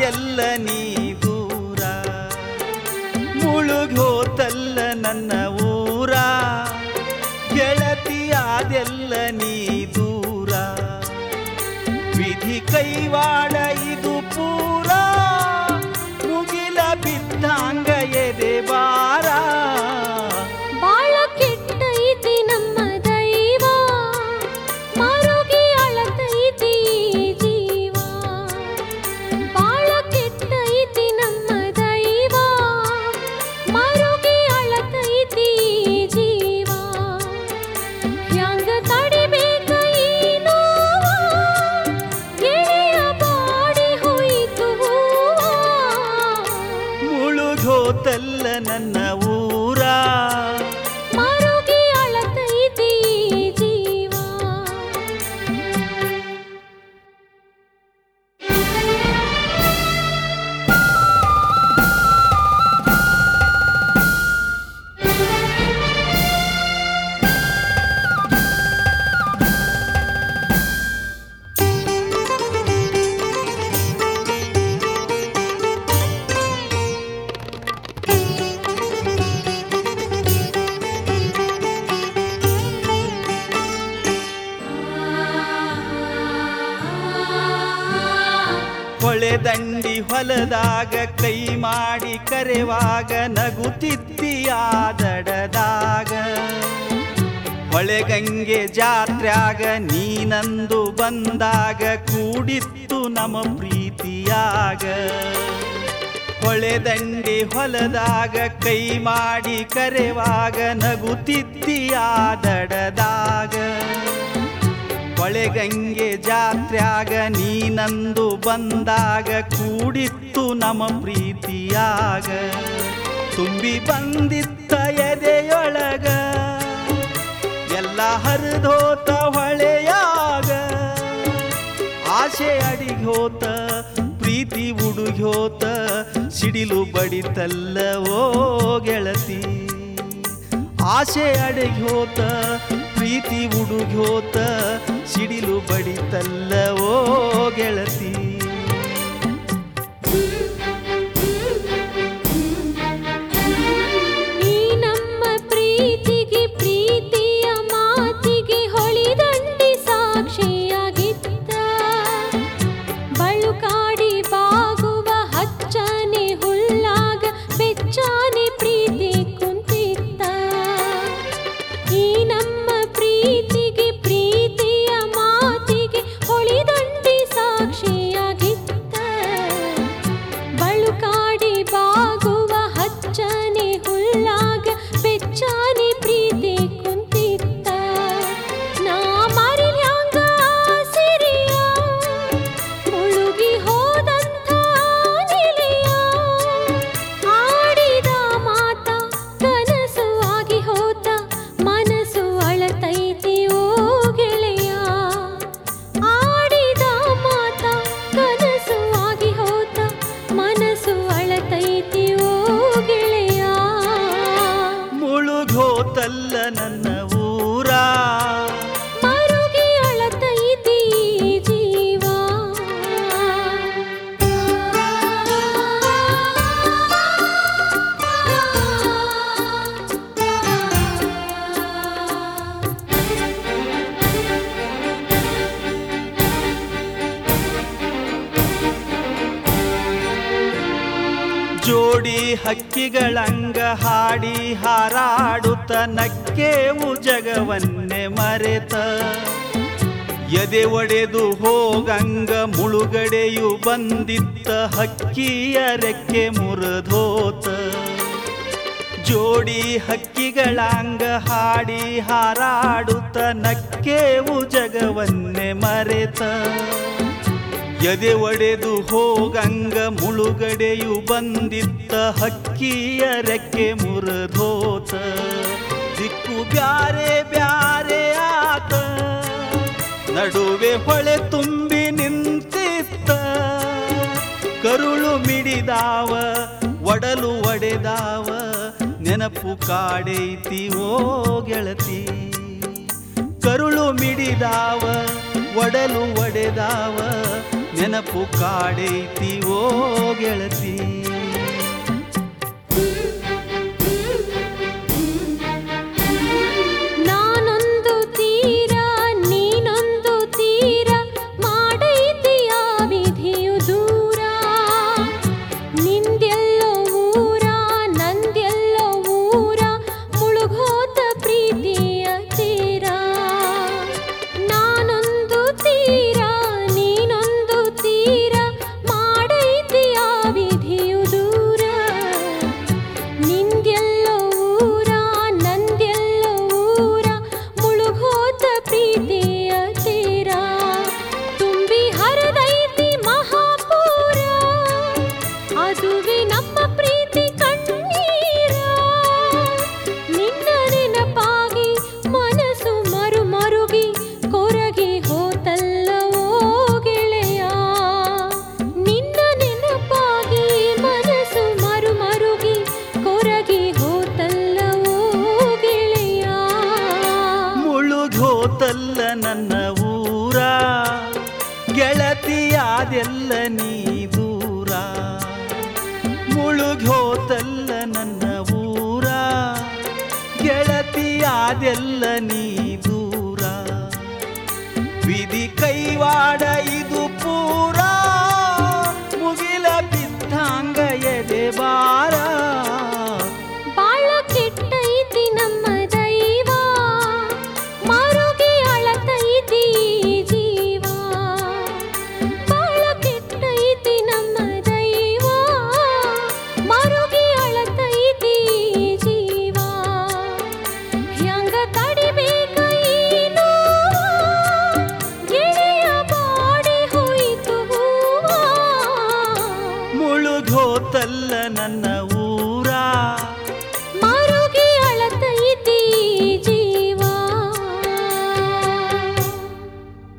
ಅದೆಲ್ಲ ನೀ ದೂರ ಮುಳುಗೋತಲ್ಲ ನನ್ನ ಊರ ಗೆಳತಿ ಅದೆಲ್ಲ ನೀ ದೂರ ವಿಧಿ ಕೈವಾಡ ಇದು ಪೂರ ಮುಗಿಲ ಬಿದ್ದಂಗ ಎದೆ ಬಾರ ಬಾಳ ಕೆಟ್ಟೈತಿ ನಮ್ಮ ದೈವ ಮರುಗಿ ಅಳತೈತಿ ಈ ಜೀವ ಬಾಳ ಕೆಟ್ಟೈತಿ ನಮ್ಮ ದೈವ ಮರುಗಿ ಅಳತೈತಿ ಈ ಜೀವ ಹ್ಯಾಂಗ ತಡಿಬೇಕ ಈ ನೋವ ಗೆಳೆಯ ಬಾಡಿ ಹೋಯಿತು ಹೂವ ಮುಳುಗೋತಲ್ಲ ನನ್ನ ಊರ ಮರುಗಿ ಅಳತೈತಿ ಈ ಜೀವ ಹೊಳೆ ದಂಡಿ ಹೊಲದಾಗ ಕೈ ಮಾಡಿ ಕರೆವಾಗ ನಗುತ್ತಿದ್ದೀಯಾದಡದಾಗ ಹೊಳೆಗಂಗೆ ಜಾತ್ರ್ಯಾಗ ನೀನಂದು ಬಂದಾಗ ಕೂಡಿತ್ತು ನಮ್ಮ ಪ್ರೀತಿಯಾಗ ಹೊಳೆ ದಂಡಿ ಹೊಲದಾಗ ಕೈ ಮಾಡಿ ಕರೆವಾಗ ನಗುತ್ತಿದ್ದೀಯಾದಡದಾಗ ಹೊಳೆಗಂಗೆ ಜಾತ್ರ್ಯಾಗ ನೀನಂದು ಬಂದಾಗ ಕೂಡಿತ್ತು ನಮ್ಮ ಪ್ರೀತಿಯಾಗ ತುಂಬಿ ಬಂದಿತ್ತ ಎದೆಯೊಳಗ ಎಲ್ಲ ಹರಿದೋತ ಹೊಳೆಯಾಗ ಆಸೆ ಅಡಿಗ್ಯೋತ ಪ್ರೀತಿ ಉಡುಗ್ಯೋತ ಸಿಡಿಲು ಬಡಿತಲ್ಲ ಓ ಗೆಳತಿ ಆಸೆ ಅಡಗ್ಯೋತ ಪ್ರೀತಿ ಉಡುಗ್ಯೋತ ಸಿಡಿಲು ಬಡಿತಲ್ಲ ಓ ಗೆಳತಿ ಈ ನಮ್ಮ ಪ್ರೀತಿಗೆ ಪ್ರೀತಿಯ ಮಾತಿಗೆ ಹೊಳಿದಂಡಿ ಸಾಕ್ಷಿಯಾಗಿತ್ತ ಬಳುಕಾಡಿ ಬಾಗುವ ಹಚ್ಚನೆ ಹುಲ್ಲಾಗ ಬೆಚ್ಚಾನೆ ಪ್ರೀತಿ ಕುಂತಿತ್ತ ಈ ನಮ್ಮ ಪ್ರೀತಿಗೆ ಪ್ರೀತಿಯ ಮಾತಿಗೆ ಹೊಳಿದಂಡಿ ಸಾಕ್ಷಿಯಾಗಿತ್ತ ಬಳುಕಾಡಿ ಬಾಗುವ ಹಚ್ಚನೆ ಹುಲ್ಲಾಗ ಬೆಚ್ಚಾನೆ ಪ್ರೀತಿ ಕುಂತಿತ್ತ ನಾ ಮರಿಲ್ಯಾಂಗ ಸಿರಿಯ ಮುಳುಗಿ ಹೋದಂಥ ನಿಲಿಯ ಆಡಿದ ಮಾತ ಕನಸು ಆಗಿ ಹೋತ ಮನಸ್ಸು ಅಳತೈತಿ ಓ ಗೆಳೆಯ ಆಡಿದ ಮಾತ ಕನಸು ಆಗಿ ಹೋತ ಮನಸ್ಸು ಅಳತೈತಿ ಓ ಗೆಳೆಯ ಮುಳುಗೋತಲ್ಲ ನನ್ನ ಊರ ಮರುಗಿ ಅಳತೈತಿ ಈ ಜೀವ ಜೋಡಿ ಹಕ್ಕಿಗಳಂಗ ಹಾಡಿ ಹಾರಾಡುತ್ತ ನಕ್ಕೆವು ಜಗವನ್ನೇ ಮರೆತ ಎದೆ ಒಡೆದು ಹೋಗಂಗ ಮುಳುಗಡೆಯು ಬಂದಿತ್ತ ಹಕ್ಕಿಯ ರೆಕ್ಕೆ ಮುರಿದೋತ ಜೋಡಿ ಹಕ್ಕಿಗಳಂಗ ಹಾಡಿ ಹಾರಾಡುತ್ತ ನಕ್ಕೆವು ಜಗವನ್ನೇ ಮರೆತ ಎದೆ ಒಡೆದು ಹೋಗಂಗ ಮುಳುಗಡೆಯು ಬಂದಿತ್ತ ಹಕ್ಕಿಯ ರೆಕ್ಕೆ ಮುರಿದೋತ ದಿಕ್ಕು ಬ್ಯಾರೆ ಬ್ಯಾರೆ ಆತ ನಡುವೆ ಹೊಳೆ ತುಂಬಿ ನಿಂತಿತ್ತ ಕರುಳು ಮಿಡಿದಾವ ಒಡಲು ಒಡೆದಾವ ನೆನಪು ಕಾಡೈತಿ ಓ ಗೆಳತಿ ಕರುಳು ಮಿಡಿದಾವ ಒಡಲು ಒಡೆದಾವ ನೆನಪು ಕಾಡೈತಿ ಓ ಗೆಳತಿ ನಾನೊಂದು ತೀರ ನೀನೊಂದು ತೀರ ಮಾಡೈತಿಯ ವಿಧಿಯು ದೂರ ನಿಂದೆಲ್ಲೋ ಊರ ನಂದೆಲ್ಲೋ ಊರ ಮುಳುಗೋತ ಪ್ರೀತಿಯ ತೀರ ನಾನೊಂದು ತೀರ ನೀನೊಂದು ತೀರ ಮಾಡೈತಿಯ ವಿಧಿಯು ದೂರ ನಿಂದೆಲ್ಲೋ ಊರ ನಂದೆಲ್ಲೋ ಊರ ಮುಳುಗೋತ ಪ್ರೀತಿಯ ತೀರ ತುಂಬಿ ಹರದೈತಿ ಮಹಾಪೂರ ಅದುವೆ ನಮ್ಮ ಪ್ರೀತಿ ಕಣ್ಣೀರ ನಿನ್ನ ನೆನಪಾಗಿ ಮನಸ್ಸು ಮರು ಮರುಗಿ ಕೊರಗಿ ಹೋತಲ್ಲವೋ ಗೆಳೆಯ ನಿನ್ನ ನೆನಪಾಗಿ ಮನಸ್ಸು ಮರು ಮರುಗಿ ಕೊರಗಿ ಹೋತಲ್ಲವೋ ಗೆಳೆಯ ಮುಳುಗೋತಲ್ಲ ನನ್ನ ಊರ ಗೆಳತಿಯಾದೆಲ್ಲ ನೀ ದೂರ ಮುಳುಗೋತಲ್ಲ ನನ್ನ ಊರ ಗೆಳತಿಯಾದೆಲ್ಲ ನೀ ದೂರ ವಿಧಿ ಕೈವಾಡ ಇದು ಪೂರ ಮುಗಿಲ ಬಿದ್ದಂಗ ಎದೆ ಬಾರ ಬಾಳ ಕೆಟ್ಟೈತಿ ನಮ್ಮ ದೈವ ಮರುಗಿ ಅಳತೈತಿ ಈ ಜೀವ ಬಾಳ ಕೆಟ್ಟೈತಿ ನಮ್ಮ ದೈವ ಮರುಗಿ ಅಳತೈತಿ ಈ ಜೀವ ಹೆಂಗ ತಡಿಬೇಕ ಈ ನೋವ? ಗೆಳೆಯ ಬಾಡಿ ಹೋಯಿತು ಹೂವ ಮುಳುಗೋತಲ್ಲ ನನ್ನ ಊರ ಮರುಗಿ ಅಳತೈತಿ ಜೀವ